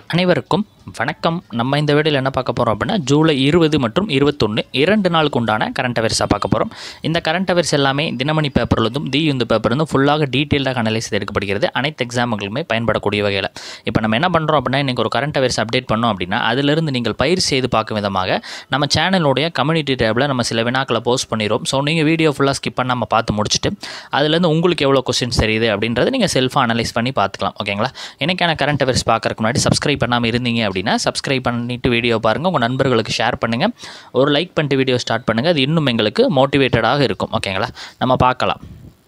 அனைவருக்கும் வணக்கம் நம்ம இந்த வீடியோவில் என்ன பார்க்க போகிறோம் அப்படின்னா ஜூலை இருபது மற்றும் இருபத்தொன்று இரண்டு நாளுக்கு உண்டான கரண்ட் அவேர்ஸாக பார்க்க போகிறோம் இந்த கரண்ட் அவேர்ஸ் எல்லாமே தினமணி பேப்பர்லேருந்தும் தி இந்த பேப்பர்லேருந்து ஃபுல்லாக டீட்டெயிலாக அனலைஸ் எடுக்கப்படுகிறது அனைத்து எக்ஸாமுகளுமே பயன்படக்கூடிய வகையில் இப்போ நம்ம என்ன பண்ணுறோம் அப்படின்னா இன்றைக்கி ஒரு கரண்ட் அவேர்ஸ் அப்டேட் பண்ணோம் அப்படின்னா அதிலிருந்து நீங்கள் பயிர் செய்து பார்க்கும் விதமாக நம்ம சேனலுடைய கம்யூனிட்டி டேபில் நம்ம சில வினாக்களை போஸ்ட் பண்ணிடுவோம் ஸோ நீங்கள் வீடியோ ஃபுல்லாக ஸ்கிப் பண்ணாமல் பார்த்து முடிச்சுட்டு அதுலேருந்து உங்களுக்கு எவ்வளோ கொஸ்டின்ஸ் தெரியுது அப்படின்றத நீங்கள் செல்ஃபாக அனலைஸ் பண்ணி பார்த்துக்கலாம் ஓகேங்களா எனக்கான கரண்ட் அவேர்ஸ் பார்க்கறதுக்கு முன்னாடி சப்ஸ்கிரைப் பண்ணாமல் இருந்தீங்க அப்படின்னா சப்ஸ்கிரைப் பண்ணிட்டு வீடியோ பாருங்கள் உங்கள் நண்பர்களுக்கு ஷேர் பண்ணுங்கள் ஒரு லைக் பண்ணிட்டு வீடியோ ஸ்டார்ட் பண்ணுங்கள் அது இன்னும் எங்களுக்கு மோட்டிவேட்டடாக இருக்கும் ஓகேங்களா நம்ம பார்க்கலாம்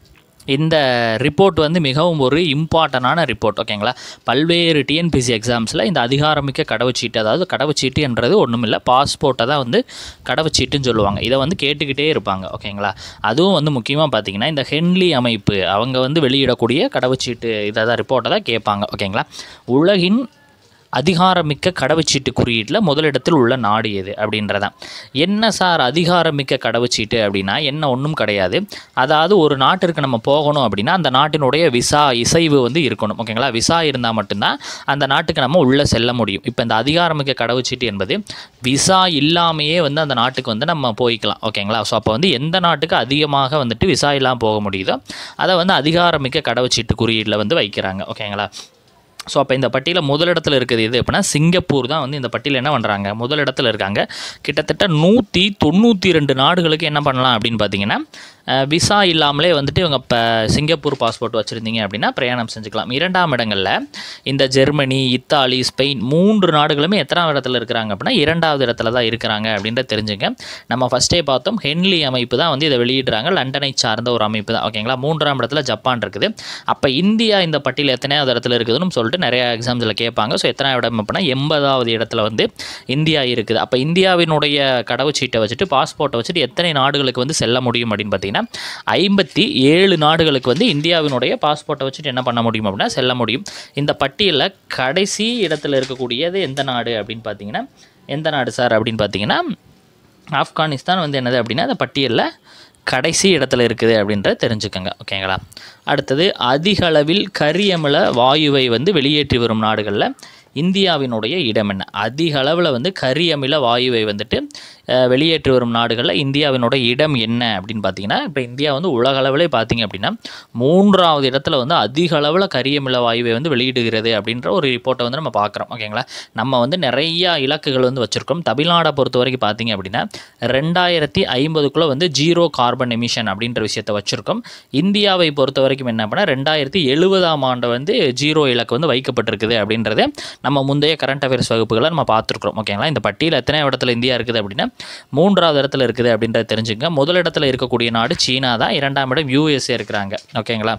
இந்த ரிப்போர்ட் வந்து மிகவும் ஒரு இம்பார்ட்டண்டான ரிப்போர்ட் ஓகேங்களா பல்வேறு டிஎன்பிசி எக்ஸாம்ஸில் இந்த அதிகாரமிக்க கடவுச்சீட்டு அதாவது கடவுச்சீட்டு என்றது ஒன்றும் இல்லை பாஸ்போர்ட்டை தான் வந்து கடவுச்சீட்டுன்னு சொல்லுவாங்க இதை வந்து கேட்டுக்கிட்டே இருப்பாங்க ஓகேங்களா அதுவும் வந்து முக்கியமாக பார்த்தீங்கன்னா இந்த ஹென்லி அமைப்பு அவங்க வந்து வெளியிடக்கூடிய கடவுச்சீட்டு இதை தான் ரிப்போர்ட்டை தான் கேட்பாங்க ஓகேங்களா உலகின் அதிகாரமிக்க கடவுச்சீட்டு குறியீட்டில் முதலிடத்தில் உள்ள நாடு எது அப்படின்றதான் என்ன சார் அதிகாரமிக்க கடவுச்சீட்டு அப்படின்னா என்ன ஒன்றும் கிடையாது அதாவது ஒரு நாட்டிற்கு நம்ம போகணும் அப்படின்னா அந்த நாட்டினுடைய விசா இசைவு வந்து இருக்கணும் ஓகேங்களா விசா இருந்தால் மட்டும்தான் அந்த நாட்டுக்கு நம்ம உள்ளே செல்ல முடியும் இப்போ இந்த அதிகாரமிக்க கடவுச்சீட்டு என்பது விசா இல்லாமையே வந்து அந்த நாட்டுக்கு வந்து நம்ம போய்க்கலாம் ஓகேங்களா ஸோ அப்போ வந்து எந்த நாட்டுக்கு அதிகமாக வந்துட்டு விசா இல்லாமல் போக முடியுதோ அதை வந்து அதிகாரமிக்க கடவுச்சீட்டு குறியீட்டில் வந்து வைக்கிறாங்க ஓகேங்களா ஸோ அப்போ இந்த பட்டியலில் முதலிடத்தில் இருக்குது எது அப்படின்னா சிங்கப்பூர் தான் வந்து இந்த பட்டியலில் என்ன பண்ணுறாங்க முதலிடத்தில் இருக்காங்க கிட்டத்தட்ட நூற்றி தொண்ணூற்றி ரெண்டு நாடுகளுக்கு என்ன பண்ணலாம் அப்படின்னு பார்த்தீங்கன்னா விசா இல்லாமலே வந்துட்டு இவங்க இப்போ சிங்கப்பூர் பாஸ்போர்ட் வச்சுருந்தீங்க அப்படின்னா பிரயாணம் செஞ்சுக்கலாம் இரண்டாம் இடங்களில் இந்த ஜெர்மனி இத்தாலி ஸ்பெயின் மூன்று நாடுகளுமே எத்தனாவது இடத்துல இருக்கிறாங்க அப்படின்னா இரண்டாவது இடத்துல தான் இருக்கிறாங்க அப்படின்றத தெரிஞ்சுங்க நம்ம ஃபஸ்ட்டே பார்த்தோம் ஹென்லி அமைப்பு தான் வந்து இதை வெளியிடுறாங்க லண்டனை சார்ந்த ஒரு அமைப்பு தான் ஓகேங்களா மூன்றாம் இடத்துல ஜப்பான் இருக்குது அப்போ இந்தியா இந்த பட்டியல் எத்தனையாவது இடத்துல இருக்குதுன்னு சொல்லிட்டு நிறைய எக்ஸாம்ஸில் கேட்பாங்க ஸோ எத்தனாவது இடம் அப்படின்னா எண்பதாவது இடத்துல வந்து இந்தியா இருக்குது அப்போ இந்தியாவினுடைய கடவுச்சீட்டை வச்சுட்டு பாஸ்போர்ட்டை வச்சுட்டு எத்தனை நாடுகளுக்கு வந்து செல்ல முடியும் அப்படின்னு பார்த்தீங்கன்னா ஐம்பத்தி ஏழு நாடுகளுக்கு வந்து இந்தியாவினுடைய பாஸ்போர்ட்டை வச்சுட்டு என்ன பண்ண முடியும் அப்படின்னா செல்ல முடியும் இந்த பட்டியலில் கடைசி இடத்துல இருக்கக்கூடியது எந்த நாடு அப்படின்னு பார்த்தீங்கன்னா எந்த நாடு சார் அப்படின்னு பார்த்தீங்கன்னா ஆப்கானிஸ்தான் வந்து என்னது அப்படின்னா அந்த பட்டியலில் கடைசி இடத்துல இருக்குது அப்படின்றத தெரிஞ்சுக்கோங்க ஓகேங்களா அடுத்தது அதிக அளவில் கரியமில வாயுவை வந்து வெளியேற்றி வரும் நாடுகளில் இந்தியாவினுடைய இடம் என்ன அதிக அளவில் வந்து கரியமில வாயுவை வந்துட்டு வெளியேற்றி வரும் நாடுகளில் இந்தியாவினுடைய இடம் என்ன அப்படின்னு பார்த்தீங்கன்னா இப்போ இந்தியா வந்து உலக அளவிலே பார்த்தீங்க அப்படின்னா மூன்றாவது இடத்துல வந்து அதிக அளவில் கரியமில வாயுவை வந்து வெளியிடுகிறது அப்படின்ற ஒரு ரிப்போர்ட்டை வந்து நம்ம பார்க்குறோம் ஓகேங்களா நம்ம வந்து நிறையா இலக்குகள் வந்து வச்சுருக்கோம் தமிழ்நாடை பொறுத்த வரைக்கும் பார்த்தீங்க அப்படின்னா ரெண்டாயிரத்தி ஐம்பதுக்குள்ளே வந்து ஜீரோ கார்பன் எமிஷன் அப்படின்ற விஷயத்தை வச்சுருக்கோம் இந்தியாவை பொறுத்த வரைக்கும் என்ன பண்ணால் ரெண்டாயிரத்தி எழுபதாம் ஆண்டு வந்து ஜீரோ இலக்கு வந்து வைக்கப்பட்டிருக்குது அப்படின்றது நம்ம முந்தைய கரண்ட் அஃபேர்ஸ் வகுப்புகளை நம்ம பார்த்துருக்குறோம் ஓகேங்களா இந்த பட்டியல் எத்தனை இடத்துல இந்தியா இருக்குது அப்படின்னா மூன்றாவது இடத்துல இருக்குது அப்படின்றத தெரிஞ்சுங்க முதல் இடத்துல இருக்கக்கூடிய நாடு சீனா தான் இரண்டாம் இடம் யூஎஸ்ஏ இருக்கிறாங்க ஓகேங்களா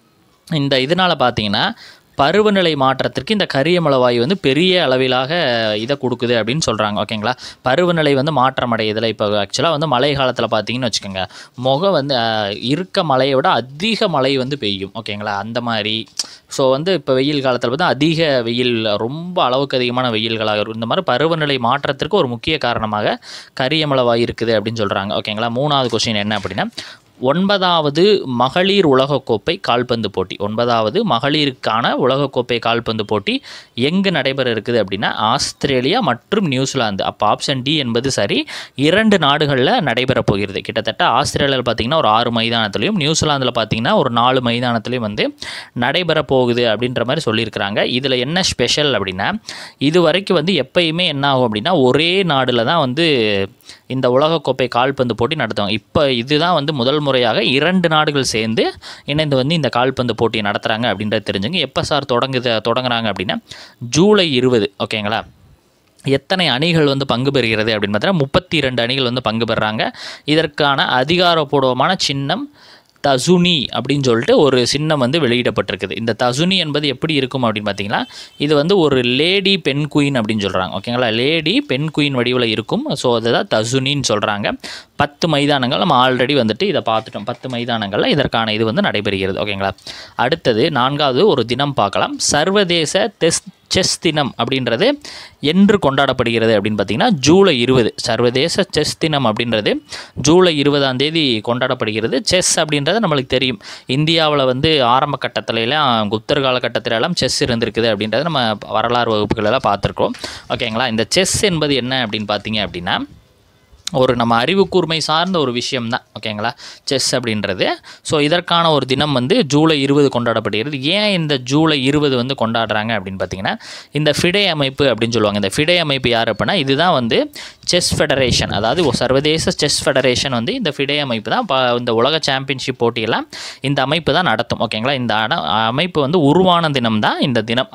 இந்த இதனால் பார்த்தீங்கன்னா பருவநிலை மாற்றத்திற்கு இந்த கரியமலவாயு வந்து பெரிய அளவிலாக இதை கொடுக்குது அப்படின்னு சொல்கிறாங்க ஓகேங்களா பருவநிலை வந்து மாற்றம் அடையுதில் இப்போ ஆக்சுவலாக வந்து மழை காலத்தில் பார்த்தீங்கன்னு வச்சுக்கோங்க முகம் வந்து இருக்க மழையை விட அதிக மழை வந்து பெய்யும் ஓகேங்களா அந்த மாதிரி ஸோ வந்து இப்போ வெயில் காலத்தில் பார்த்தா அதிக வெயில் ரொம்ப அளவுக்கு அதிகமான வெயில்களாக இருக்கும் இந்த மாதிரி பருவநிலை மாற்றத்திற்கு ஒரு முக்கிய காரணமாக கரியமலவாய் இருக்குது அப்படின்னு சொல்கிறாங்க ஓகேங்களா மூணாவது கொஸ்டின் என்ன அப்படின்னா ஒன்பதாவது மகளிர் உலகக்கோப்பை கால்பந்து போட்டி ஒன்பதாவது மகளிருக்கான உலகக்கோப்பை கால்பந்து போட்டி எங்கு நடைபெற இருக்குது அப்படின்னா ஆஸ்திரேலியா மற்றும் நியூசிலாந்து அப்போ ஆப்ஷன் டி என்பது சரி இரண்டு நாடுகளில் நடைபெற போகிறது கிட்டத்தட்ட ஆஸ்திரேலியாவில் பார்த்திங்கன்னா ஒரு ஆறு மைதானத்துலையும் நியூசிலாந்தில் பார்த்திங்கன்னா ஒரு நாலு மைதானத்துலையும் வந்து நடைபெற போகுது அப்படின்ற மாதிரி சொல்லியிருக்கிறாங்க இதில் என்ன ஸ்பெஷல் அப்படின்னா இது வரைக்கும் வந்து எப்பயுமே என்ன ஆகும் அப்படின்னா ஒரே நாடில் தான் வந்து இந்த உலகக்கோப்பை கால்பந்து போட்டி நடத்துவாங்க இப்போ இதுதான் வந்து முதல் முறையாக இரண்டு நாடுகள் சேர்ந்து இணைந்து வந்து இந்த கால்பந்து போட்டியை நடத்துகிறாங்க அப்படின்றது தெரிஞ்சுங்க எப்போ சார் தொடங்குது தொடங்குறாங்க அப்படின்னா ஜூலை இருபது ஓகேங்களா எத்தனை அணிகள் வந்து பங்கு பெறுகிறது அப்படின்னு பார்த்தீங்கன்னா முப்பத்தி ரெண்டு அணிகள் வந்து பங்கு பெறுறாங்க இதற்கான அதிகாரப்பூர்வமான சின்னம் தசுனி அப்படின்னு சொல்லிட்டு ஒரு சின்னம் வந்து வெளியிடப்பட்டிருக்குது இந்த தசுனி என்பது எப்படி இருக்கும் அப்படின்னு பார்த்தீங்கன்னா இது வந்து ஒரு லேடி பெண் குயின் அப்படின்னு சொல்கிறாங்க ஓகேங்களா லேடி பெண் குயின் வடிவில் இருக்கும் ஸோ அதுதான் தசுனின்னு சொல்கிறாங்க பத்து மைதானங்கள் நம்ம ஆல்ரெடி வந்துட்டு இதை பார்த்துட்டோம் பத்து மைதானங்களில் இதற்கான இது வந்து நடைபெறுகிறது ஓகேங்களா அடுத்தது நான்காவது ஒரு தினம் பார்க்கலாம் சர்வதேச டெஸ்ட் செஸ் தினம் அப்படின்றது என்று கொண்டாடப்படுகிறது அப்படின்னு பார்த்தீங்கன்னா ஜூலை இருபது சர்வதேச செஸ் தினம் அப்படின்றது ஜூலை இருபதாம் தேதி கொண்டாடப்படுகிறது செஸ் அப்படின்றது நம்மளுக்கு தெரியும் இந்தியாவில் வந்து ஆரம்ப கட்டத்திலலாம் குப்தர் காலகட்டத்திலலாம் செஸ் இருந்திருக்குது அப்படின்றத நம்ம வரலாறு வகுப்புகளெல்லாம் பார்த்துருக்கோம் ஓகேங்களா இந்த செஸ் என்பது என்ன அப்படின்னு பார்த்தீங்க அப்படின்னா ஒரு நம்ம அறிவு கூர்மை சார்ந்த ஒரு விஷயம் தான் ஓகேங்களா செஸ் அப்படின்றது ஸோ இதற்கான ஒரு தினம் வந்து ஜூலை இருபது கொண்டாடப்படுகிறது ஏன் இந்த ஜூலை இருபது வந்து கொண்டாடுறாங்க அப்படின்னு பார்த்தீங்கன்னா இந்த ஃபிடே அமைப்பு அப்படின்னு சொல்லுவாங்க இந்த ஃபிடே அமைப்பு யார் அப்படின்னா இதுதான் வந்து செஸ் ஃபெடரேஷன் அதாவது ஒரு சர்வதேச செஸ் ஃபெடரேஷன் வந்து இந்த ஃபிடே அமைப்பு தான் ப- இந்த உலக சாம்பியன்ஷிப் போட்டியெல்லாம் இந்த அமைப்பு தான் நடத்தும் ஓகேங்களா இந்த அட- அமைப்பு வந்து உருவான தினம் தான் இந்த தினம்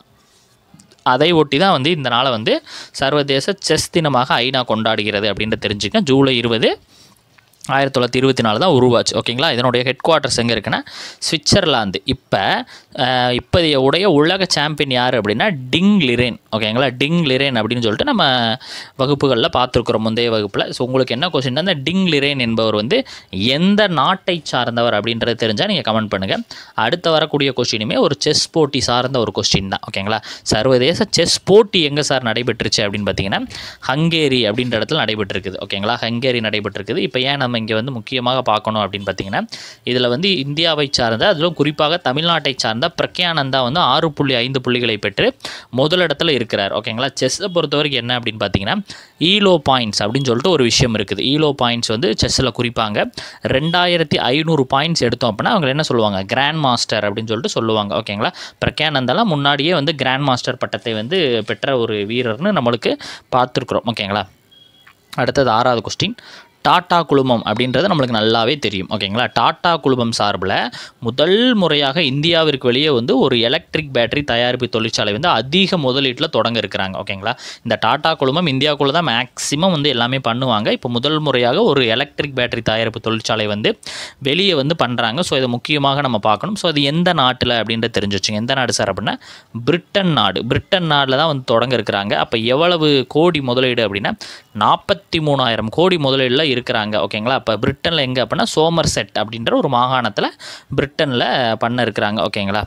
அதை ஒட்டி தான் வந்து இந்த நாளை வந்து சர்வதேச செஸ் தினமாக ஐநா கொண்டாடுகிறது அப்படின்ட்டு தெரிஞ்சுக்க ஜூலை இருபது ஆயிரத்தி தொள்ளாயிரத்தி இருபத்தி நாலு தான் உருவாச்சு ஓகேங்களா இதனுடைய ஹெட் குவார்ட்டர்ஸ் எங்கே இருக்குன்னா சுவிட்சர்லாந்து இப்போ இப்போதைய உடைய உலக சாம்பியன் யார் அப்படின்னா டிங் லிரேன் ஓகேங்களா டிங் லிரேன் அப்படின்னு சொல்லிட்டு நம்ம வகுப்புகளில் பார்த்துருக்குறோம் முந்தைய வகுப்பில் ஸோ உங்களுக்கு என்ன கொஸ்டின் அந்த டிங் லிரேன் என்பவர் வந்து எந்த நாட்டை சார்ந்தவர் அப்படின்றது தெரிஞ்சால் நீங்கள் கமெண்ட் பண்ணுங்கள் அடுத்து வரக்கூடிய கொஸ்டினுமே ஒரு செஸ் போட்டி சார்ந்த ஒரு கொஸ்டின் தான் ஓகேங்களா சர்வதேச செஸ் போட்டி எங்கே சார் நடைபெற்றுச்சு அப்படின்னு பார்த்தீங்கன்னா ஹங்கேரி அப்படின்ற இடத்துல நடைபெற்றிருக்குது ஓகேங்களா ஹங்கேரி நடைபெற்றிருக்குது இப்போ ஏன் நம்ம இங்கே வந்து முக்கியமாக பார்க்கணும் அப்படின்னு பார்த்தீங்கன்னா இதில் வந்து இந்தியாவை சார்ந்த அதிலும் குறிப்பாக தமிழ்நாட்டை சார்ந்த பிரக்யானந்தா வந்து ஆறு புள்ளி ஐந்து புள்ளிகளை பெற்று முதலிடத்தில் இருக்கிறார் ஓகேங்களா செஸ்ஸை பொறுத்த வரைக்கும் என்ன அப்படின்னு பார்த்தீங்கன்னா ஈலோ பாயிண்ட்ஸ் அப்படின்னு சொல்லிட்டு ஒரு விஷயம் இருக்குது ஈலோ பாயிண்ட்ஸ் வந்து செஸ்ஸில் குறிப்பாங்க ரெண்டாயிரத்தி ஐநூறு பாயிண்ட்ஸ் எடுத்தோம் அப்படின்னா அவங்க என்ன சொல்லுவாங்க கிராண்ட் மாஸ்டர் அப்படின்னு சொல்லிட்டு சொல்லுவாங்க ஓகேங்களா பிரக்யானந்தாலாம் முன்னாடியே வந்து கிராண்ட் மாஸ்டர் பட்டத்தை வந்து பெற்ற ஒரு வீரர்னு நம்மளுக்கு பார்த்துருக்குறோம் ஓகேங்களா அடுத்தது ஆறாவது கொஸ்டின் டாடா குழுமம் அப்படின்றது நம்மளுக்கு நல்லாவே தெரியும் ஓகேங்களா டாடா குழுமம் சார்பில் முதல் முறையாக இந்தியாவிற்கு வெளியே வந்து ஒரு எலக்ட்ரிக் பேட்டரி தயாரிப்பு தொழிற்சாலை வந்து அதிக முதலீட்டில் தொடங்க இருக்கிறாங்க ஓகேங்களா இந்த டாடா குழுமம் இந்தியாவுக்குள்ள தான் மேக்ஸிமம் வந்து எல்லாமே பண்ணுவாங்க இப்போ முதல் முறையாக ஒரு எலக்ட்ரிக் பேட்டரி தயாரிப்பு தொழிற்சாலை வந்து வெளியே வந்து பண்ணுறாங்க ஸோ இதை முக்கியமாக நம்ம பார்க்கணும் ஸோ அது எந்த நாட்டில் அப்படின்றது தெரிஞ்சு வச்சுங்க எந்த நாடு சார் அப்படின்னா பிரிட்டன் நாடு பிரிட்டன் நாட்டில் தான் வந்து தொடங்க இருக்கிறாங்க அப்போ எவ்வளவு கோடி முதலீடு அப்படின்னா நாற்பத்தி மூணாயிரம் கோடி முதலீடில் இருக்கிறாங்க ஓகேங்களா அப்போ பிரிட்டனில் எங்கே அப்படின்னா சோமர் செட் அப்படின்ற ஒரு மாகாணத்தில் பிரிட்டனில் பண்ண இருக்கிறாங்க ஓகேங்களா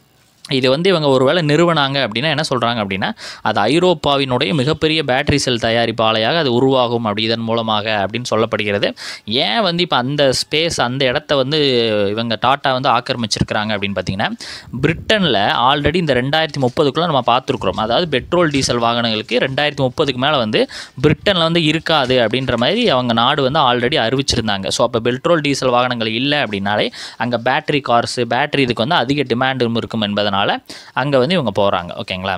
இது வந்து இவங்க ஒருவேளை நிறுவனாங்க அப்படின்னா என்ன சொல்கிறாங்க அப்படின்னா அது ஐரோப்பாவினுடைய மிகப்பெரிய பேட்டரி செல் தயாரிப்பு ஆலையாக அது உருவாகும் அப்படி இதன் மூலமாக அப்படின்னு சொல்லப்படுகிறது ஏன் வந்து இப்போ அந்த ஸ்பேஸ் அந்த இடத்த வந்து இவங்க டாட்டா வந்து ஆக்கிரமிச்சிருக்கிறாங்க அப்படின்னு பார்த்தீங்கன்னா பிரிட்டனில் ஆல்ரெடி இந்த ரெண்டாயிரத்தி முப்பதுக்குள்ளே நம்ம பார்த்துருக்குறோம் அதாவது பெட்ரோல் டீசல் வாகனங்களுக்கு ரெண்டாயிரத்தி முப்பதுக்கு மேலே வந்து பிரிட்டனில் வந்து இருக்காது அப்படின்ற மாதிரி அவங்க நாடு வந்து ஆல்ரெடி அறிவிச்சிருந்தாங்க ஸோ அப்போ பெட்ரோல் டீசல் வாகனங்கள் இல்லை அப்படின்னாலே அங்கே பேட்டரி கார்ஸு பேட்டரி இதுக்கு வந்து அதிக டிமாண்டும் இருக்கும் என்பதனால் அங்கே வந்து இவங்க போகிறாங்க ஓகேங்களா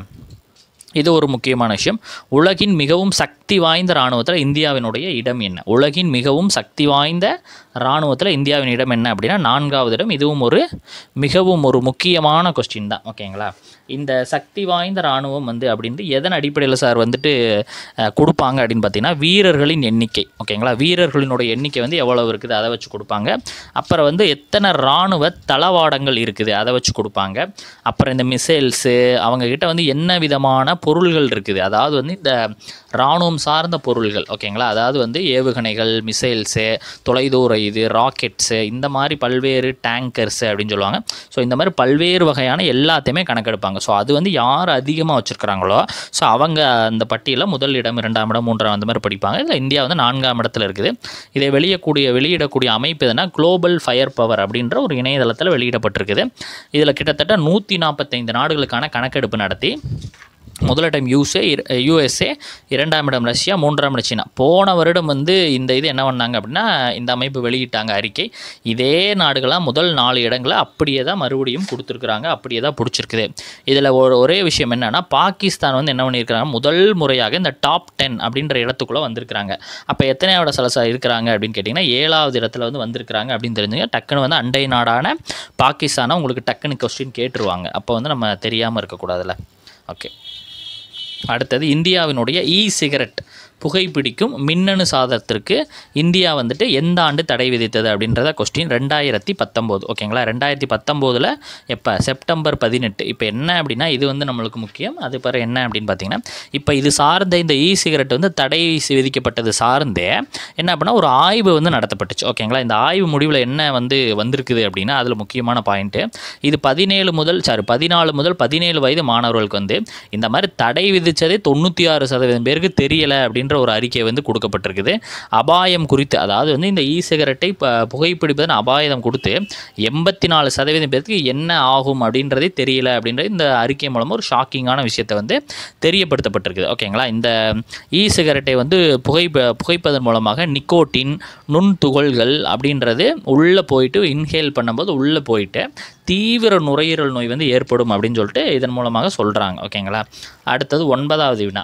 இது ஒரு முக்கியமான விஷயம் உலகின் மிகவும் சக்தி வாய்ந்த இராணுவத்தில் இந்தியாவினுடைய இடம் என்ன உலகின் மிகவும் சக்தி வாய்ந்த இராணுவத்தில் இந்தியாவின் இடம் என்ன அப்படின்னா நான்காவது இடம் இதுவும் ஒரு மிகவும் ஒரு முக்கியமான கொஸ்டின் தான் ஓகேங்களா இந்த சக்தி வாய்ந்த இராணுவம் வந்து அப்படின்ட்டு எதன் அடிப்படையில் சார் வந்துட்டு அஹ், கொடுப்பாங்க அப்படின்னு பார்த்தீங்கன்னா வீரர்களின் எண்ணிக்கை ஓகேங்களா வீரர்களினுடைய எண்ணிக்கை வந்து எவ்வளவு இருக்குது அதை வச்சு கொடுப்பாங்க அப்புறம் வந்து எத்தனை இராணுவ தளவாடங்கள் இருக்குது அதை வச்சு கொடுப்பாங்க அப்புறம் இந்த மிசைல்ஸு அவங்கக்கிட்ட வந்து என்ன விதமான பொருள்கள் இருக்குது அதாவது வந்து இந்த இராணுவம் சார்ந்த பொருள்கள் ஓகேங்களா அதாவது வந்து ஏவுகணைகள் மிசைல்ஸு தொலைதூர இது ராக்கெட்ஸு இந்த மாதிரி பல்வேறு டேங்கர்ஸு அப்படின்னு சொல்லுவாங்க ஸோ இந்த மாதிரி பல்வேறு வகையான எல்லாத்தையுமே கணக்கெடுப்பாங்க ஸோ அது வந்து யார் அதிகமாக வச்சுருக்கிறாங்களோ ஸோ அவங்க அந்த பட்டியலில் முதல் இடம் இரண்டாம் இடம் மூன்றாம் அந்த மாதிரி படிப்பாங்க இதில் இந்தியா வந்து நான்காம் இடத்துல இருக்குது இதை வெளியக்கூடிய வெளியிடக்கூடிய அமைப்பு எதுனா குளோபல் ஃபயர் பவர் அப்படின்ற ஒரு இணையதளத்தில் வெளியிடப்பட்டிருக்குது இதில் கிட்டத்தட்ட நூற்றி நாற்பத்தைந்து நாடுகளுக்கான கணக்கெடுப்பு நடத்தி முதலிடம் யூஎஸ்ஏ யூஎஸ்ஏ இரண்டாம் இடம் ரஷ்யா மூன்றாம் இடம் சீனா போன வருடம் வந்து இந்த இது என்ன பண்ணாங்க அப்படின்னா இந்த அமைப்பு வெளியிட்டாங்க அறிக்கை இதே நாடுகளாக முதல் நாலு இடங்களை அப்படியே தான் மறுபடியும் கொடுத்துருக்குறாங்க அப்படியே தான் பிடிச்சிருக்குது இதில் ஒரு ஒரே விஷயம் என்னென்னா பாகிஸ்தான் வந்து என்ன பண்ணியிருக்கிறாங்க முதல் முறையாக இந்த டாப் டென் அப்படின்ற இடத்துக்குள்ளே வந்திருக்கிறாங்க அப்போ எத்தனையோட சலசா இருக்கிறாங்க அப்படின்னு கேட்டிங்கன்னா ஏழாவது இடத்துல வந்து வந்திருக்கிறாங்க அப்படின்னு தெரிஞ்சுங்க டக்குன்னு வந்து அண்டை நாடான பாகிஸ்தானை உங்களுக்கு டக்குன்னு கொஸ்டின் கேட்டுருவாங்க அப்போ வந்து நம்ம தெரியாமல் இருக்கக்கூடாதுல்ல ஓகே அடுத்தது இந்தியாவினுடைய இ சிகரெட் புகைப்பிடிக்கும் மின்னணு சாதனத்திற்கு இந்தியா வந்துட்டு எந்த ஆண்டு தடை விதித்தது அப்படின்றத கொஸ்டின் ரெண்டாயிரத்தி பத்தொம்போது ஓகேங்களா ரெண்டாயிரத்தி பத்தொம்போதில் எப்போ செப்டம்பர் பதினெட்டு இப்போ என்ன அப்படின்னா இது வந்து நம்மளுக்கு முக்கியம் அது பிறகு என்ன அப்படின்னு பார்த்தீங்கன்னா இப்போ இது சார்ந்த இந்த இ சிகரெட் வந்து தடை விதிக்கப்பட்டது சார்ந்தே என்ன அப்படின்னா ஒரு ஆய்வு வந்து நடத்தப்பட்டுச்சு ஓகேங்களா இந்த ஆய்வு முடிவில் என்ன வந்து வந்திருக்குது அப்படின்னா அதில் முக்கியமான பாயிண்ட்டு இது பதினேழு முதல் சாரி பதினாலு முதல் பதினேழு வயது மாணவர்களுக்கு வந்து இந்த மாதிரி தடை விதித்ததே தொண்ணூற்றி ஆறு சதவீதம் பேருக்கு தெரியலை அப்படின்ற ஒரு அறிக்கை வந்து கொடுக்கப்பட்டிருக்குது அபாயம் குறித்து அதாவது வந்து இந்த இ சிகரெட்டை ப புகைப்பிடிப்பதன் அபாயம் கொடுத்து எண்பத்தி நாலு சதவீதம் பேருக்கு என்ன ஆகும் அப்படின்றதே தெரியல அப்படின்றது இந்த அறிக்கை மூலமாக ஒரு ஷாக்கிங்கான விஷயத்தை வந்து தெரியப்படுத்தப்பட்டிருக்குது ஓகேங்களா இந்த இ சிகரெட்டை வந்து புகை புகைப்பதன் மூலமாக நிக்கோட்டின் நுண்துகள்கள் அப்படின்றது உள்ளே போயிட்டு இன்ஹேல் பண்ணும்போது உள்ளே போயிட்டு தீவிர நுரையீரல் நோய் வந்து ஏற்படும் அப்படின்னு சொல்லிட்டு இதன் மூலமாக சொல்கிறாங்க ஓகேங்களா அடுத்தது ஒன்பதாவது வினா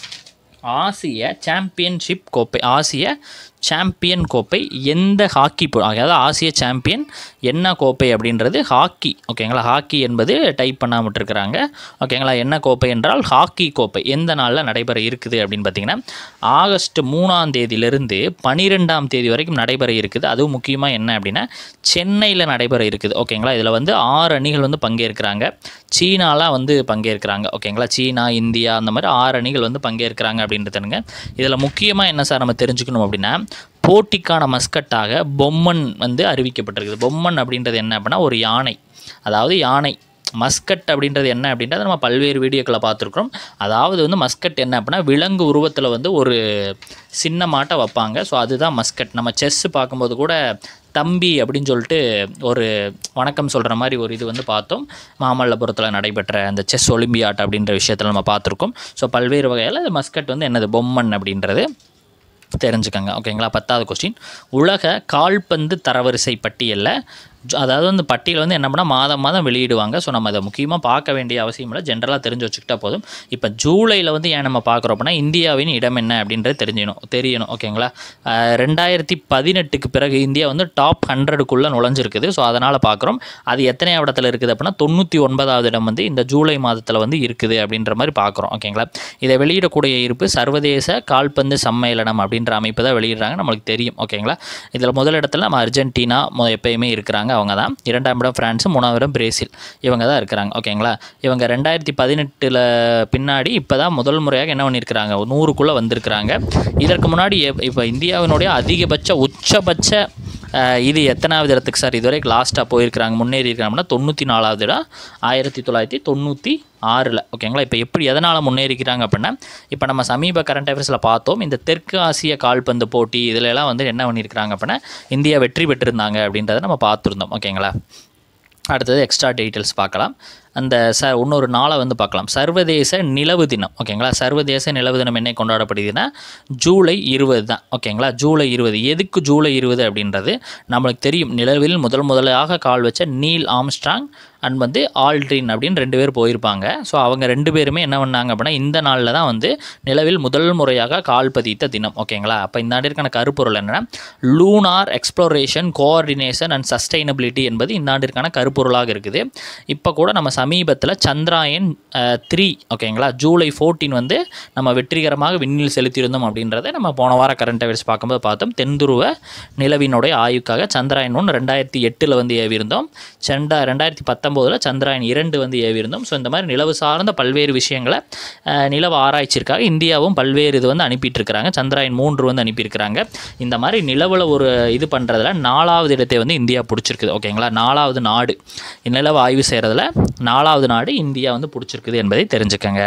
ஆசிய சாம்பியன்ஷிப் கோப்பை ஆசிய சாம்பியன் கோப்பை எந்த ஹாக்கி போ அதாவது ஆசிய சாம்பியன் என்ன கோப்பை அப்படின்றது ஹாக்கி ஓகேங்களா ஹாக்கி என்பது டைப் பண்ணாமல் விட்டுருக்குறாங்க ஓகேங்களா என்ன கோப்பை என்றால் ஹாக்கி கோப்பை எந்த நாளில் நடைபெற இருக்குது அப்படின்னு பார்த்தீங்கன்னா ஆகஸ்ட் மூணாம் தேதியிலிருந்து பனிரெண்டாம் தேதி வரைக்கும் நடைபெற இருக்குது அதுவும் முக்கியமாக என்ன அப்படின்னா சென்னையில் நடைபெற இருக்குது ஓகேங்களா இதில் வந்து ஆறு அணிகள் வந்து பங்கேற்கிறாங்க சீனாலாம் வந்து பங்கேற்கிறாங்க ஓகேங்களா சீனா இந்தியா அந்த மாதிரி ஆறு அணிகள் வந்து பங்கேற்கிறாங்க அப்படின்றதுங்க இதில் முக்கியமாக என்ன சார் நம்ம தெரிஞ்சுக்கணும் அப்படின்னா போட்டிக்கான மஸ்கட்டாக பொம்மன் வந்து அறிவிக்கப்பட்டிருக்குது பொம்மன் அப்படின்றது என்ன அப்படின்னா ஒரு யானை அதாவது யானை மஸ்கட் அப்படின்றது என்ன அப்படின்றத நம்ம பல்வேறு வீடியோக்களை பார்த்துருக்குறோம் அதாவது வந்து மஸ்கட் என்ன அப்படின்னா விலங்கு உருவத்தில் வந்து ஒரு சின்ன மாட்டை வைப்பாங்க ஸோ அதுதான் மஸ்கட் நம்ம செஸ் பார்க்கும்போது கூட தம்பி அப்படின்னு சொல்லிட்டு ஒரு வணக்கம் சொல்கிற மாதிரி ஒரு இது வந்து பார்த்தோம் மாமல்லபுரத்தில் நடைபெற்ற அந்த செஸ் ஒலிம்பியாட் அப்படின்ற விஷயத்தில் நம்ம பார்த்துருக்கோம் ஸோ பல்வேறு வகையில் மஸ்கட் வந்து என்னது பொம்மன் அப்படின்றது தெரிஞ்சுக்கங்க ஓகேங்களா பத்தாவது கொஸ்டின் உலக கால்பந்து தரவரிசை பட்டியலில் ஜ- அதாவது அந்த பட்டியல் வந்து என்ன பண்ணால் மாதம் மாதம் வெளியிடுவாங்க ஸோ நம்ம அதை முக்கியமாக பார்க்க வேண்டிய அவசியம் இல்லை ஜென்ரலாக தெரிஞ்சு வச்சுக்கிட்டா போதும் இப்போ ஜூலையில் வந்து ஏன் நம்ம பார்க்குறோம் அப்படின்னா இந்தியாவின் இடம் என்ன அப்படின்றது தெரிஞ்சிடணும் தெரியணும் ஓகேங்களா அஹ் ரெண்டாயிரத்தி பதினெட்டுக்கு பிறகு இந்தியா வந்து டாப் ஹண்ட்ரடுக்குள்ளே நுழைஞ்சிருக்குது ஸோ அதனால் பார்க்குறோம் அது எத்தனை இடத்துல இருக்குது அப்படின்னா தொண்ணூற்றி ஒன்பதாவது இடம் வந்து இந்த ஜூலை மாதத்தில் வந்து இருக்குது அப்படின்ற மாதிரி பார்க்குறோம் ஓகேங்களா இதை வெளியிடக்கூடிய இருப்பு சர்வதேச கால்பந்து சம்மேளனம் அப்படின்ற அமைப்பு தான் வெளியிடுறாங்க நம்மளுக்கு தெரியும் ஓகேங்களா இதில் முதல் இடத்துல நம்ம அர்ஜென்டினா மொ எப்பயுமே இருக்கிறாங்க அவங்க தான் இரண்டாம் இடம் ஃப்ரான்ஸு மூணாவது இடம் பிரேசில் இவங்க தான் இருக்கிறாங்க ஓகேங்களா இவங்க ரெண்டாயிரத்தி பதினெட்டில் பின்னாடி இப்போ தான் முதல் முறையாக என்ன பண்ணியிருக்கிறாங்க நூறுக்குள்ளே வந்திருக்கிறாங்க இதற்கு முன்னாடி எப்- இப்போ இந்தியாவினுடைய அதிகபட்ச உச்சபட்ச அஹ், இது எத்தனாவது இடத்துக்கு சார் இதுவரைக்கும் லாஸ்ட்டாக போயிருக்கிறாங்க முன்னேறி இருக்காங்கன்னா தொண்ணூற்றி நாலாவது இடம் ஆயிரத்தி தொள்ளாயிரத்தி தொண்ணூற்றி ஆறில் ஓகேங்களா இப்போ எப்படி எதனால் முன்னேறிக்கிறாங்க அப்படின்னா இப்போ நம்ம சமீப கரண்ட் அஃபேர்ஸில் பார்த்தோம் இந்த தெற்கு ஆசிய கால்பந்து போட்டி இதுல எல்லாம் வந்து என்ன பண்ணியிருக்கிறாங்க அப்படின்னா இந்தியா வெற்றி பெற்றிருந்தாங்க அப்படின்றத நம்ம பார்த்துருந்தோம் ஓகேங்களா அடுத்தது எக்ஸ்ட்ரா டீட்டெயில்ஸ் பார்க்கலாம் அந்த ச இன்னொரு நாளை வந்து பார்க்கலாம் சர்வதேச நிலவு தினம் ஓகேங்களா சர்வதேச நிலவு தினம் என்ன கொண்டாடப்படுதுன்னா ஜூலை இருபது தான் ஓகேங்களா ஜூலை இருபது எதுக்கு ஜூலை இருபது அப்படின்றது நம்மளுக்கு தெரியும் நிலவில் முதல் முதலாக கால் வச்ச நீல் ஆம்ஸ்ட்ராங் அண்ட் வந்து ஆல்ட்ரின் அப்படின்னு ரெண்டு பேர் போயிருப்பாங்க ஸோ அவங்க ரெண்டு பேருமே என்ன பண்ணாங்க அப்படின்னா இந்த நாளில் தான் வந்து நிலவில் முதல் முறையாக கால் பதித்த தினம் ஓகேங்களா அப்போ இந்த ஆண்டிற்கான கருப்பொருள் என்னன்னா lunar exploration coordination and sustainability என்பது இந்த ஆண்டிற்கான கருப்பொருளாக இருக்குது இப்போ கூட நம்ம சமீபத்தில் சந்திராயன் த்ரீ ஓகேங்களா ஜூலை 14 வந்து நம்ம வெற்றிகரமாக விண்ணில் செலுத்தியிருந்தோம் அப்படின்றத நம்ம போன வார கரண்ட் அஃபேர்ஸ் பார்க்கும்போது பார்த்தோம் தென்துருவ நிலவினுடைய ஆய்வுக்காக சந்திராயன் ஒன்று ரெண்டாயிரத்தி எட்டில் வந்து ஏவியிருந்தோம் செண்டா ரெண்டாயிரத்தி பத்தொம்போதில் சந்திராயன் இரண்டு வந்து ஏவியிருந்தோம் ஸோ இந்த மாதிரி நிலவு சார்ந்த பல்வேறு விஷயங்களை அஹ், நிலவு ஆராய்ச்சிற்காக இந்தியாவும் பல்வேறு இது வந்து அனுப்பிட்டு இருக்கிறாங்க சந்திராயன் மூன்று வந்து அனுப்பியிருக்கிறாங்க இந்த மாதிரி நிலவில் ஒரு இது பண்ணுறதுல நாலாவது இடத்தை வந்து இந்தியா பிடிச்சிருக்குது ஓகேங்களா நாலாவது நாடு நிலவு ஆய்வு செய்கிறதுல நாலாவது நாடு இந்தியா வந்து பிடிச்சிருக்குது என்பதை தெரிஞ்சுக்கங்க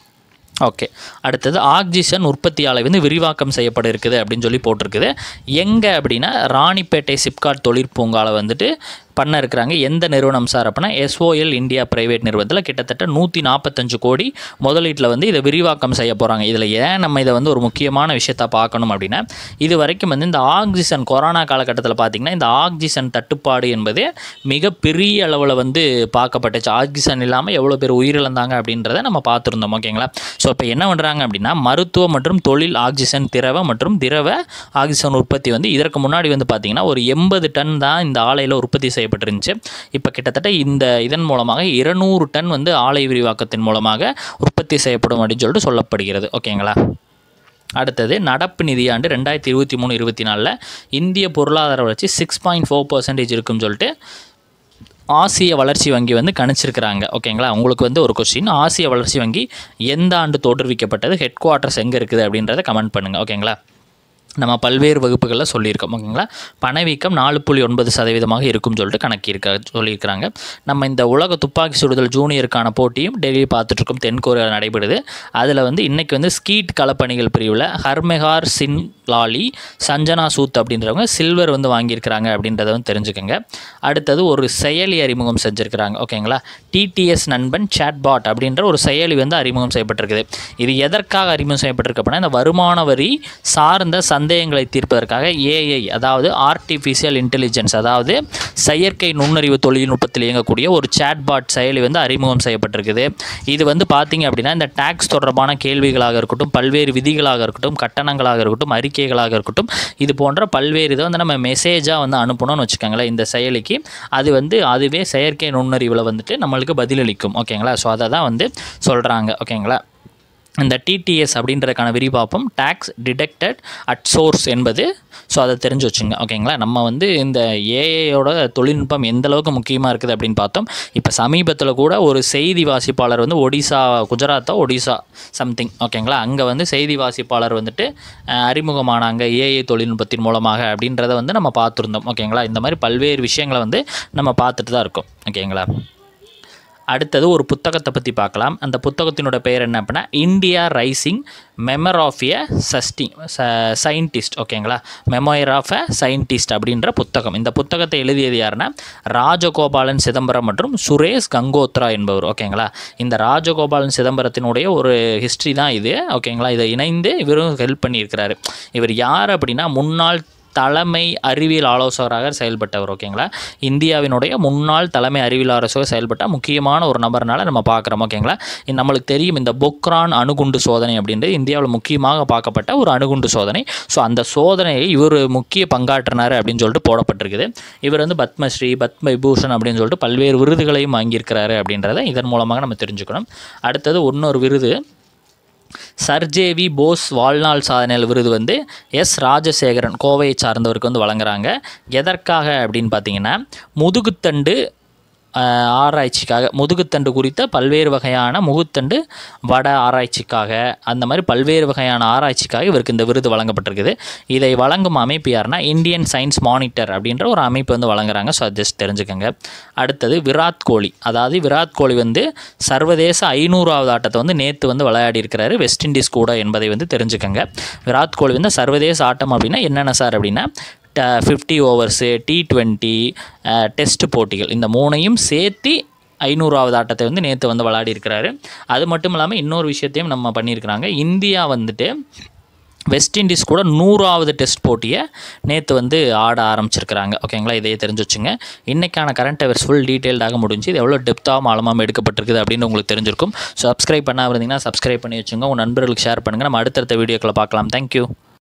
ஓகே அடுத்தது ஆக்சிஜன் உற்பத்தி ஆலை வந்து விரிவாக்கம் செய்யப்பட இருக்குது அப்படின்னு சொல்லி போட்டிருக்குது எங்கே அப்படின்னா ராணிப்பேட்டை சிப்காட் தொழிற்பூங்கால வந்துட்டு பண்ண இருக்கிறாங்க எந்த நிறுவனம் சார் அப்படின்னா எஸ்ஓஎல் இந்தியா பிரைவேட் நிறுவனத்தில் கிட்டத்தட்ட நூற்றி நாற்பத்தஞ்சு கோடி முதலீட்டில் வந்து இதை விரிவாக்கம் செய்ய போகிறாங்க இதில் ஏன் நம்ம இதை வந்து ஒரு முக்கியமான விஷயத்த பார்க்கணும் அப்படின்னா இது வரைக்கும் வந்து இந்த ஆக்சிஜன் கொரோனா காலகட்டத்தில் பார்த்திங்கன்னா இந்த ஆக்சிஜன் தட்டுப்பாடு என்பது மிக பெரிய அளவில் வந்து பார்க்கப்பட்டுச்சு ஆக்சிஜன் இல்லாமல் எவ்வளோ பேர் உயிரிழந்தாங்க அப்படின்றத நம்ம பார்த்துருந்தோம் ஓகேங்களா ஸோ இப்போ என்ன பண்ணுறாங்க அப்படின்னா மருத்துவ மற்றும் தொழில் ஆக்சிஜன் திரவ மற்றும் திரவ ஆக்சிஜன் உற்பத்தி வந்து இதற்கு முன்னாடி வந்து பார்த்திங்கன்னா ஒரு எண்பது டன் தான் இந்த ஆலையில் உற்பத்தி செய்யப்பட்டிருந்துச்சு இப்போ கிட்டத்தட்ட இந்த இதன் மூலமாக இருநூறு டன் வந்து ஆலை விரிவாக்கத்தின் மூலமாக உற்பத்தி செய்யப்படும் அப்படின்னு சொல்லிட்டு சொல்லப்படுகிறது ஓகேங்களா அடுத்தது நடப்பு நிதியாண்டு ரெண்டாயிரத்தி இருபத்தி மூணு இருபத்தி நாலில் இந்திய பொருளாதார வளர்ச்சி சிக்ஸ் பாயிண்ட் ஃபோர் பர்சன்டேஜ் இருக்குன்னு சொல்லிட்டு ஆசிய வளர்ச்சி வங்கி வந்து கணிச்சிருக்கிறாங்க ஓகேங்களா உங்களுக்கு வந்து ஒரு கொஸ்டின் ஆசிய வளர்ச்சி வங்கி எந்த ஆண்டு தோற்றுவிக்கப்பட்டது ஹெட் குவார்ட்டர்ஸ் எங்கே இருக்குது அப்படின்றத கமெண்ட் பண்ணுங்கள் ஓகேங்களா நம்ம பல்வேறு வகுப்புகளில் சொல்லியிருக்கோம் ஓகேங்களா பணவீக்கம் நாலு புள்ளி ஒன்பது சதவீதமாக இருக்கும்னு சொல்லிட்டு கணக்கியிருக்க சொல்லியிருக்கிறாங்க நம்ம இந்த உலக துப்பாக்கி சுடுதல் ஜூனியருக்கான போட்டியும் டெல்லி பார்த்துட்ருக்கோம் தென்கொரியாவில் நடைபெறுது அதில் வந்து இன்றைக்கி வந்து ஸ்கீட் களப்பணிகள் பிரிவில் ஹர்மெஹார் சின் லாலி சஞ்சனா சூத் அப்படின்றவங்க சில்வர் வந்து வாங்கியிருக்கிறாங்க அப்படின்றத வந்து தெரிஞ்சுக்கோங்க அடுத்தது ஒரு செயலி அறிமுகம் செஞ்சுருக்கிறாங்க ஓகேங்களா டிடிஎஸ் நண்பன் சாட்பாட் அப்படின்ற ஒரு செயலி வந்து அறிமுகம் செய்யப்பட்டிருக்குது இது எதற்காக அறிமுகம் செய்யப்பட்டிருக்கு அப்படின்னா இந்த வருமான வரி சார்ந்த சந்தேகங்களை தீர்ப்பதற்காக ஏஐ அதாவது ஆர்டிஃபிஷியல் இன்டெலிஜென்ஸ் அதாவது செயற்கை நுண்ணறிவு தொழில்நுட்பத்தில் இயங்கக்கூடிய ஒரு சாட்பாட் செயலி வந்து அறிமுகம் செய்யப்பட்டிருக்குது இது வந்து பார்த்தீங்க அப்படின்னா இந்த டேக்ஸ் தொடர்பான கேள்விகளாக இருக்கட்டும் பல்வேறு விதிகளாக இருக்கட்டும் கட்டணங்களாக இருக்கட்டும் அறிக்கைகளாக இருக்கட்டும் இது போன்ற பல்வேறு இதை வந்து நம்ம மெசேஜாக வந்து அனுப்பணும்னு வச்சுக்கோங்களேன் இந்த செயலிக்கு அது வந்து அதுவே செயற்கை நுண்ணறிவில் வந்துட்டு நம்மளுக்கு பதிலளிக்கும் ஓகேங்களா ஸோ அதை தான் வந்து சொல்கிறாங்க ஓகேங்களா இந்த டிடிஎஸ் அப்படின்றதுக்கான விரிவாக்கம் டேக்ஸ் டிடெக்டட் அட் சோர்ஸ் என்பது ஸோ அதை தெரிஞ்சு வச்சுங்க ஓகேங்களா நம்ம வந்து இந்த ஏஐயோட தொழில்நுட்பம் எந்த அளவுக்கு முக்கியமாக இருக்குது அப்படின்னு பார்த்தோம் இப்போ சமீபத்தில் கூட ஒரு செய்தி வாசிப்பாளர் வந்து ஒடிசா குஜராத்தோ ஒடிசா சம்திங் ஓகேங்களா அங்கே வந்து செய்தி வாசிப்பாளர் வந்துட்டு அஹ், அறிமுகமானாங்க ஏஐ தொழில்நுட்பத்தின் மூலமாக அப்படின்றத வந்து நம்ம பார்த்துருந்தோம் ஓகேங்களா இந்த மாதிரி பல்வேறு விஷயங்களை வந்து நம்ம பார்த்துட்டு தான் இருக்கோம் ஓகேங்களா அடுத்தது ஒரு புத்தகத்தை பற்றி பார்க்கலாம் அந்த புத்தகத்தினோட பெயர் என்ன அப்படின்னா India rising memoir of a சஸ்டி சயின்டிஸ்ட் ஓகேங்களா மெமோயர் ஆஃப் எ சயின்டிஸ்ட் அப்படின்ற புத்தகம் இந்த புத்தகத்தை எழுதியது யாருன்னா ராஜகோபாலன் சிதம்பரம் மற்றும் சுரேஷ் கங்கோத்ரா என்பவர் ஓகேங்களா இந்த ராஜகோபாலன் சிதம்பரத்தினுடைய ஒரு ஹிஸ்ட்ரி தான் இது ஓகேங்களா இதை இணைந்து இவரும் ஹெல்ப் பண்ணியிருக்கிறாரு இவர் யார் அப்படின்னா முன்னாள் தலைமை அறிவியல் ஆலோசகராக செயல்பட்டவர் ஓகேங்களா இந்தியாவினுடைய முன்னாள் தலைமை அறிவியல் ஆலோசகர் செயல்பட்ட முக்கியமான ஒரு நபர்னால நம்ம பார்க்குறோம் ஓகேங்களா இது நம்மளுக்கு தெரியும் இந்த பொக்ரான் அணுகுண்டு சோதனை அப்படின்றது இந்தியாவில் முக்கியமாக பார்க்கப்பட்ட ஒரு அணுகுண்டு சோதனை ஸோ அந்த சோதனையை இவர் முக்கிய பங்காற்றினார் அப்படின்னு சொல்லிட்டு போடப்பட்டிருக்குது இவர் வந்து பத்மஸ்ரீ பத்ம விபூஷன் அப்படின்னு சொல்லிட்டு பல்வேறு விருதுகளையும் வாங்கியிருக்கிறாரு அப்படின்றத இதன் மூலமாக நம்ம தெரிஞ்சுக்கணும் அடுத்தது இன்னொரு விருது சர்ஜேவி போஸ் வாழ்நாள் சாதனையாளர் விருது வந்து எஸ் ராஜசேகரன் கோவையை சார்ந்தவருக்கு வந்து வழங்குறாங்க எதற்காக அப்படின்னு பார்த்தீங்கன்னா முதுகுத்தண்டு ஆஹ், ஆராய்ச்சிக்காக முதுகுத்தண்டு குறித்த பல்வேறு வகையான முகுத்தண்டு வட ஆராய்ச்சிக்காக அந்த மாதிரி பல்வேறு வகையான ஆராய்ச்சிக்காக இவருக்கு இந்த விருது வழங்கப்பட்டிருக்குது இதை வழங்கும் அமைப்பு யாருன்னா இந்தியன் சயின்ஸ் மானிட்டர் அப்படின்ற ஒரு அமைப்பு வந்து வழங்குறாங்க ஸோ ஜஸ்ட் தெரிஞ்சுக்கோங்க அடுத்தது விராட் கோலி அதாவது விராட் கோலி வந்து சர்வதேச ஐநூறாவது ஆட்டத்தை வந்து நேற்று வந்து விளையாடி இருக்கிறாரு வெஸ்ட் இண்டீஸ் கூட என்பதை வந்து தெரிஞ்சுக்கோங்க விராட் கோலி வந்து சர்வதேச ஆட்டம் அப்படின்னா என்னென்ன சார் அப்படின்னா fifty overs T twenty test போட்டிகள் இந்த மூணையும் சேர்த்து ஐநூறாவது ஆட்டத்தை வந்து நேற்று வந்து விளையாடி இருக்கிறாரு அது மட்டும் இல்லாமல் இன்னொரு விஷயத்தையும் நம்ம பண்ணியிருக்கிறாங்க இந்தியா வந்துட்டு வெஸ்ட் இண்டீஸ் கூட நூறாவது டெஸ்ட் போட்டியை நேற்று வந்து ஆட ஆரம்பிச்சிருக்கிறாங்க ஓகேங்களா இதையே தெரிஞ்சு வச்சுங்க இன்றைக்கான கரண்ட் அஃபேர்ஸ் ஃபுல் டீட்டெயில்டாக முடிஞ்சு இது எவ்வளோ டெப்த்தாகவும் ஆழமாக எடுக்கப்பட்டிருக்குது அப்படின்னு உங்களுக்கு தெரிஞ்சிருக்கும் சப்ஸ்கிரைப் பண்ணாமல் இருந்தீங்கன்னா சப்ஸ்கிரைப் பண்ணி வச்சுங்க உங்கள் நண்பர்களுக்கு ஷேர் பண்ணுங்கள் நம்ம அடுத்தடுத்த வீடியோக்களை பார்க்கலாம் தேங்க்யூ